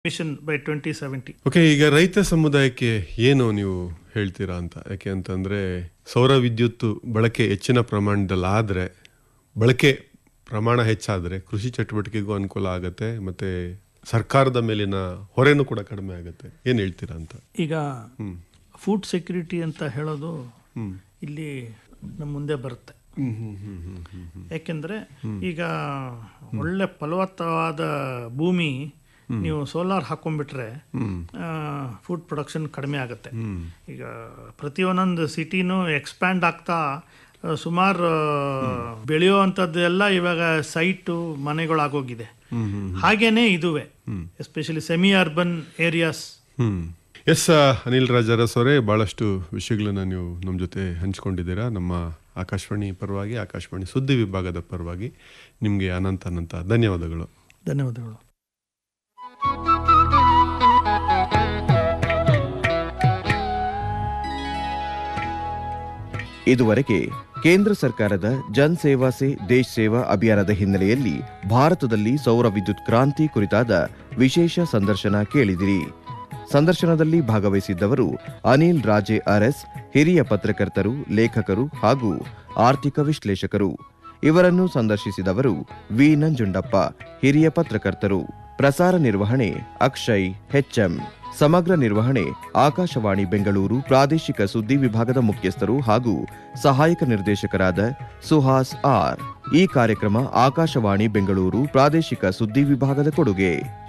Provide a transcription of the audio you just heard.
mission by twenty seventy okay ಈಗ ರೈತ ಸಮುದಾಯಕ್ಕೆ ಏನು ನೀವು ಹೇಳ್ತೀರಾ ಅಂತ ಯಾಕೆ ಅಂತಂದ್ರೆ ಸೌರ ವಿದ್ಯುತ್ ಬಳಕೆ ಹೆಚ್ಚಿನ ಪ್ರಮಾಣದಲ್ಲಿ ಆದ್ರೆ ಬಳಕೆ ಪ್ರಮಾಣ ಹೆಚ್ಚಾದ್ರೆ ಕೃಷಿ ಚಟುವಟಿಕೆಗೂ ಅನುಕೂಲ ಆಗತ್ತೆ ಮತ್ತೆ ಸರ್ಕಾರದ ಮೇಲಿನ ಹೊರೆನೂ ಕೂಡ ಕಡಿಮೆ ಆಗುತ್ತೆ ಏನ್ ಹೇಳ್ತೀರಾ ಅಂತ ಈಗ ಹ್ಮ್ ಫುಡ್ ಸೆಕ್ಯೂರಿಟಿ ಅಂತ ಹೇಳೋದು ಹ್ಮ್ ಇಲ್ಲಿ ನಮ್ಮ ಮುಂದೆ ಬರುತ್ತೆ ಹ್ಮ್ ಹ್ಮ್ ಹ್ಮ್ ಹ್ಮ್ ಹ್ಮ್ ಹ್ಮ್ ಯಾಕೆಂದ್ರೆ ಈಗ ಒಳ್ಳೆ ಫಲವತ್ತವಾದ ಭೂಮಿ ನೀವು ಸೋಲಾರ್ ಹಾಕೊಂಡ್ಬಿಟ್ರೆ ಹ್ಮ್ ಫುಡ್ ಪ್ರೊಡಕ್ಷನ್ ಕಡಿಮೆ ಆಗುತ್ತೆ ಹ್ಮ್ ಈಗ ಪ್ರತಿ ಒಂದೊಂದು ಸಿಟಿನೂ ಎಕ್ಸ್ಪ್ಯಾಂಡ್ ಆಗ್ತಾ ಸುಮಾರು ಬೆಳೆಯೋ ಅಂಥದ್ದೆಲ್ಲ ಇವಾಗ ಸೈಟು ಮನೆಗಳಾಗೋಗಿದೆ ಹ್ಮ್ ಹ್ಮ್ ಹಾಗೇನೆ ಇದುವೆ ಎಸ್ಪೆಷಲಿ ಸೆಮಿ ಅರ್ಬನ್ ಏರಿಯಾಸ್ ಹ್ಮ್ ಎಸ್ ಅನಿಲ್ ರಾಜಾರಸ್ ಅವರೇ ಬಹಳಷ್ಟು ವಿಷಯಗಳನ್ನ ನೀವು ನಮ್ಮ ಜೊತೆ ಹಂಚ್ಕೊಂಡಿದ್ದೀರಾ ನಮ್ಮ ಆಕಾಶವಾಣಿ ಪರವಾಗಿ ಆಕಾಶವಾಣಿ ಸುದ್ದಿ ವಿಭಾಗದ ಪರವಾಗಿ ನಿಮಗೆ ಅನಂತ ಅನಂತ ಧನ್ಯವಾದಗಳು ಧನ್ಯವಾದಗಳು ಇದುವರೆಗೆ ಕೇಂದ್ರ ಸರ್ಕಾರದ ಜನ್ ಸೇವಾ ಸೇ ದೇಶ್ ಸೇವಾ ಅಭಿಯಾನದ ಹಿನ್ನೆಲೆಯಲ್ಲಿ ಭಾರತದಲ್ಲಿ ಸೌರ ವಿದ್ಯುತ್ ಕ್ರಾಂತಿ ಕುರಿತಾದ ವಿಶೇಷ ಸಂದರ್ಶನ ಕೇಳಿದಿರಿ ಸಂದರ್ಶನದಲ್ಲಿ ಭಾಗವಹಿಸಿದ್ದವರು ಅನಿಲ್ ರಾಜೆ ಅರಸ್ ಹಿರಿಯ ಪತ್ರಕರ್ತರು ಲೇಖಕರು ಹಾಗೂ ಆರ್ಥಿಕ ವಿಶ್ಲೇಷಕರು ಇವರನ್ನು ಸಂದರ್ಶಿಸಿದವರು ವಿ ನಂಜುಂಡಪ್ಪ ಹಿರಿಯ ಪತ್ರಕರ್ತರು ಪ್ರಸಾರ ನಿರ್ವಹಣೆ ಅಕ್ಷಯ್ ಹೆಚ್ಎಂ ಸಮಗ್ರ ನಿರ್ವಹಣೆ ಆಕಾಶವಾಣಿ ಬೆಂಗಳೂರು ಪ್ರಾದೇಶಿಕ ಸುದ್ದಿ ವಿಭಾಗದ ಮುಖ್ಯಸ್ಥರು ಹಾಗೂ ಸಹಾಯಕ ನಿರ್ದೇಶಕರಾದ ಸುಹಾಸ್ ಆರ್ ಈ ಕಾರ್ಯಕ್ರಮ ಆಕಾಶವಾಣಿ ಬೆಂಗಳೂರು ಪ್ರಾದೇಶಿಕ ಸುದ್ದಿ ವಿಭಾಗದ ಕೊಡುಗೆ